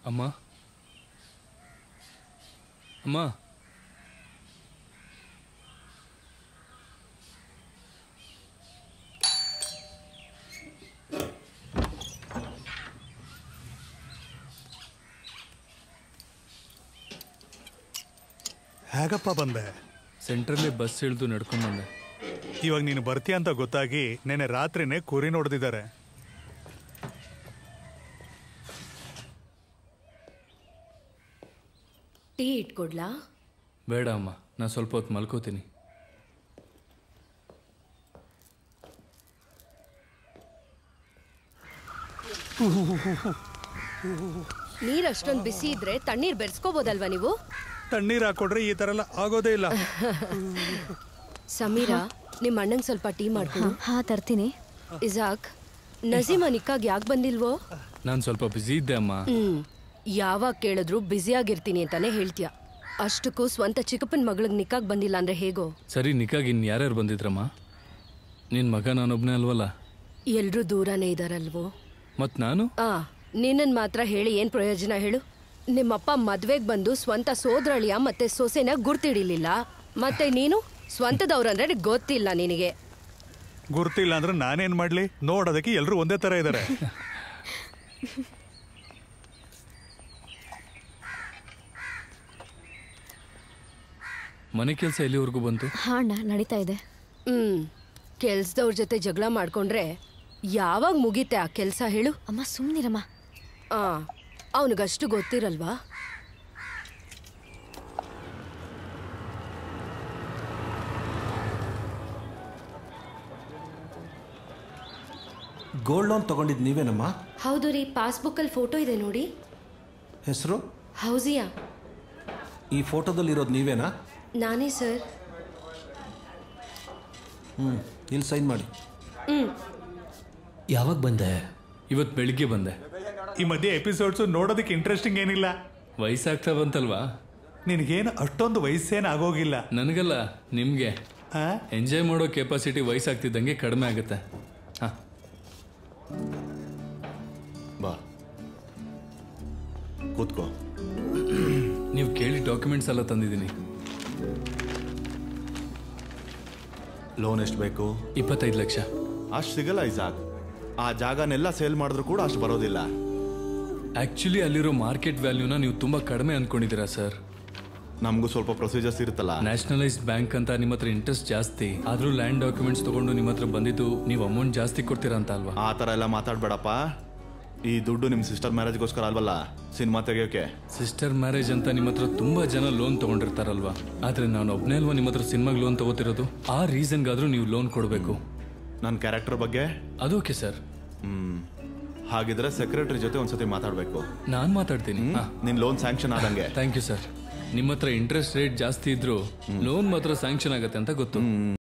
ಅಮ್ಮ ಅಮ್ಮ ಹೇಗಪ್ಪ ಬಂದೆ ಸೆಂಟ್ರಲ್ಲಿ ಬಸ್ ಇಳಿದು ನಡ್ಕೊಂಡ್ ಬಂದೆ ಇವಾಗ ನೀನು ಬರ್ತೀಯ ಅಂತ ಗೊತ್ತಾಗಿ ನೆನೆ ರಾತ್ರಿನೇ ಕುರಿ ನೋಡ್ದಿದ್ದಾರೆ ಟೀ ಇಟ್ಕೊಡ್ಲಾ ಬೇಡ ಅಮ್ಮ ನಾನು ಸ್ವಲ್ಪ ಹೊತ್ತು ಮಲ್ಕೋತೀನಿ ನೀರ್ ಅಷ್ಟೊಂದ್ ಬಿಸಿ ಇದ್ರೆ ತಣ್ಣೀರ್ ಬೆರೆಸ್ಕೋಬೋದಲ್ವಾ ನೀವು ತಣ್ಣೀರ್ ಹಾಕೊಡ್ರೆ ಈ ತರ ಎಲ್ಲ ಆಗೋದೇ ಇಲ್ಲ ಸಮೀರಾ ನಿಮ್ ಅಣ್ಣಂಗ್ ಸ್ವಲ್ಪ ಟೀ ಮಾಡ್ಕೊಡು ಹಾ ತರ್ತೀನಿ ಇಜಾಕ್ ನಜೀಮ ನಿಕ್ಕಾಗ್ ಯಾಕೆ ಬಂದಿಲ್ವೋ ನಾನು ಸ್ವಲ್ಪ ಬ್ಯುಸಿ ಇದ್ದೆ ಅಮ್ಮ ಹ್ಮ್ ಯಾವಾಗ ಕೇಳಿದ್ರು ಬ್ಯುಸಿಯಾಗಿರ್ತೀನಿ ಅಂತಾನೆ ಹೇಳ್ತೀಯ ಅಷ್ಟಕ್ಕೂ ಸ್ವಂತ ಚಿಕ್ಕಪ್ಪನ ಮಗಳಿಗೆ ನಿಕ್ಕಾಗ್ ಬಂದಿಲ್ಲ ಅಂದ್ರೆ ಹೇಗೋ ಸರಿ ನಿಕ್ಕಾಗಿ ಇನ್ನು ಯಾರ್ಯಾರು ಬಂದಿದ್ರಮ್ಮ ನಿನ್ನ ಮಗ ನಾನೊಬ್ಬನೇ ಅಲ್ವಲ್ಲ ಎಲ್ರೂ ದೂರನೇ ಇದಾರಲ್ವೋ ಮತ್ತು ನಾನು ಆ ನಿನ್ನನ್ ಮಾತ್ರ ಹೇಳಿ ಏನ್ ಪ್ರಯೋಜನ ಹೇಳು ನಿಮ್ಮಪ್ಪ ಮದ್ವೆಗ್ ಬಂದು ಸ್ವಂತ ಸೋದರಳಿಯ ಮತ್ತೆ ಸೊಸೆನ ಗುರ್ತಿಡಿಲಿಲ್ಲ ಮತ್ತೆ ನೀನು ಸ್ವಂತದವ್ರಂದ್ರೆ ಗೊತ್ತಿಲ್ಲ ನಿನಗೆ ಗುರ್ತಿಲ್ಲ ಅಂದ್ರೆ ನಾನೇನ್ ಮಾಡ್ಲಿ ನೋಡೋದಕ್ಕೆ ಎಲ್ರು ಒಂದೇ ತರ ಇದಾರೆ ಮನೆ ಕೆಲಸ ಎಲ್ಲಿವರೆಗೂ ಬಂತು ಹಾ ಅಣ್ಣ ನಡೀತಾ ಇದೆ ಹ್ಮ್ ಕೆಲ್ಸದವ್ರ ಜೊತೆ ಜಗಳ ಮಾಡ್ಕೊಂಡ್ರೆ ಯಾವಾಗ ಮುಗೀತೆ ಆ ಕೆಲ್ಸ ಹೇಳು ಅಮ್ಮ ಸುಮ್ನಿರಮ್ಮ ಆ ಅವನಿಗಷ್ಟು ಗೊತ್ತಿರಲ್ವಾ ಗೋಲ್ಡ್ ಲೋನ್ ತಗೊಂಡಿದ್ದು ನೀವೇನಮ್ಮ ಹೌದು ರೀ ಪಾಸ್ಬುಕ್ಕಲ್ಲಿ ಫೋಟೋ ಇದೆ ನೋಡಿ ಹೆಸರು ಹೌಸಿಯಾ ಈ ಫೋಟೋದಲ್ಲಿ ಇರೋದು ನೀವೇನಾ ನಾನೇ ಸರ್ ಹ್ಞೂ ಇಲ್ಲಿ ಸೈನ್ ಮಾಡಿ ಯಾವಾಗ ಬಂದೆ ಇವತ್ತು ಬೆಳಿಗ್ಗೆ ಬಂದೆ ಈ ಮಧ್ಯೆ ಎಪಿಸೋಡ್ಸ್ ನೋಡೋದಕ್ಕೆ ಇಂಟ್ರೆಸ್ಟಿಂಗ್ ಏನಿಲ್ಲ ವಯಸ್ಸಾಗ್ತಾ ಬಂತಲ್ವಾ ನಿನಗೇನು ಅಷ್ಟೊಂದು ವಯಸ್ಸೇನು ಆಗೋಗಿಲ್ಲ ನನಗಲ್ಲ ನಿಮಗೆ ಆ? ಎಂಜಾಯ್ ಮಾಡೋ ಕೆಪಾಸಿಟಿ ವಯಸ್ಸಾಗ್ತಿದ್ದಂಗೆ ಕಡಿಮೆ ಆಗುತ್ತೆ ಹಾಂ ಬಾ ಕೂತ್ಕೋ ನೀವು ಕೇಳಿ ಡಾಕ್ಯುಮೆಂಟ್ಸ್ ಎಲ್ಲ ತಂದಿದ್ದೀನಿ ಲೋನ್ ಎಷ್ಟು ಬೇಕು ಇಪ್ಪತ್ತೈದು ಲಕ್ಷ ಅಷ್ಟು ಸಿಗಲ್ಲ ಇಸಾಕ್ ಆ ಜಾಗನೆಲ್ಲ ಸೇಲ್ ಮಾಡಿದ್ರು ಕೂಡ ಅಷ್ಟು ಬರೋದಿಲ್ಲ ಆ್ಯಕ್ಚುಲಿ ಅಲ್ಲಿರೋ ಮಾರ್ಕೆಟ್ ವ್ಯಾಲ್ಯೂನ ನೀವು ತುಂಬ ಕಡಿಮೆ ಅಂದ್ಕೊಂಡಿದ್ದೀರಾ ಸರ್ ನಮಗೂ ಸ್ವಲ್ಪ ಪ್ರೊಸೀಜರ್ಸ್ ಇರುತ್ತಲ್ಲ ನ್ಯಾಷನಲೈಸ್ಡ್ ಬ್ಯಾಂಕ್ ಅಂತ ನಿಮ್ಮ ಹತ್ರ ಇಂಟ್ರೆಸ್ಟ್ ಜಾಸ್ತಿ ಆದರೂ ಲ್ಯಾಂಡ್ ಡಾಕ್ಯುಮೆಂಟ್ಸ್ ತಗೊಂಡು ನಿಮ್ಮ ಹತ್ರ ಬಂದಿದ್ದು ನೀವು ಅಮೌಂಟ್ ಜಾಸ್ತಿ ಕೊಡ್ತೀರಾ ಅಂತ ಅಲ್ವಾ ಆ ಥರ ಎಲ್ಲ ಮಾತಾಡಬೇಡಪ್ಪ ಈ ದುಡ್ಡು ನಿಮ್ಮ ಸಿಸ್ಟರ್ ಮ್ಯಾರೇಜ್ಗೋಸ್ಕರ ಅಲ್ವಲ್ಲ ಸಿನಿಮಾ ತೆಗಿಯೋಕೆ ಸಿಸ್ಟರ್ ಮ್ಯಾರೇಜ್ ಅಂತ ನಿಮ್ಮ ಹತ್ರ ತುಂಬಾ ಜನ ಲೋನ್ ತಗೊಂಡಿರ್ತಾರಲ್ವಾ ಆದ್ರೆ ನಾನು ಒಬ್ನೇ ಅಲ್ವಾ ನಿಮ್ಮ ಹತ್ರ ಸಿನಿಮಾಗೆ ಲೋನ್ ತಗೋತಿರೋದು ಆ ರೀಸನ್ಗಾದ್ರೂ ನೀವು ಲೋನ್ ಕೊಡಬೇಕು ನನ್ನ ಕ್ಯಾರೆಕ್ಟರ್ ಬಗ್ಗೆ ಅದು ಓಕೆ ಸರ್ ಹ್ಮ್ ಹಾಗಿದ್ರೆ ಸೆಕ್ರೆಟರಿ ಜೊತೆ ಒಂದ್ಸತಿ ಮಾತಾಡಬೇಕು ನಾನು ಮಾತಾಡ್ತೀನಿ ನಿನ್ ಲೋನ್ ಸ್ಯಾಂಕ್ಷನ್ ಆದಂಗೆ ಥ್ಯಾಂಕ್ ಯು ಸರ್ ನಿಮ್ಮ ಹತ್ರ ಇಂಟ್ರೆಸ್ಟ್ ರೇಟ್ ಜಾಸ್ತಿ ಇದ್ರು ಲೋನ್ ಮಾತ್ರ ಸ್ಯಾಂಕ್ಷನ್ ಆಗತ್ತೆ ಅಂತ ಗೊತ್ತು